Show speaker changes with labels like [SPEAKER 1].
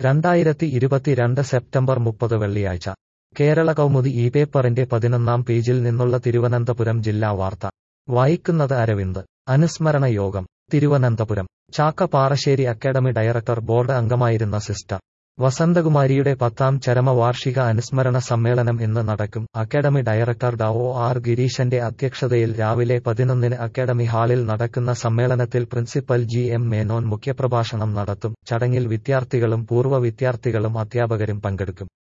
[SPEAKER 1] രണ്ടായിരത്തി ഇരുപത്തിരണ്ട് സെപ്റ്റംബർ മുപ്പത് വെള്ളിയാഴ്ച കേരള കൗമുദി ഈ പേപ്പറിന്റെ പതിനൊന്നാം പേജിൽ നിന്നുള്ള തിരുവനന്തപുരം ജില്ലാ വാർത്ത വായിക്കുന്നത് അരവിന്ദ് അനുസ്മരണ യോഗം Thiruvananthapuram Chakka Parasseri academy director board അംഗമായിരുന്ന സിസ്റ്റർ വസന്തകുമാരിയുടെ പത്താം ചരമവാർഷിക അനുസ്മരണ സമ്മേളനം ഇന്ന് നടക്കും അക്കാദമി ഡയറക്ടർ ഡ ഒ ആർ ഗിരീശന്റെ അധ്യക്ഷതയിൽ രാവിലെ പതിനൊന്നിന് അക്കാദമി ഹാളിൽ നടക്കുന്ന സമ്മേളനത്തിൽ പ്രിൻസിപ്പൽ ജി എം മേനോൻ മുഖ്യപ്രഭാഷണം നടത്തും ചടങ്ങിൽ വിദ്യാർത്ഥികളും പൂർവ്വ വിദ്യാർത്ഥികളും അധ്യാപകരും പങ്കെടുക്കും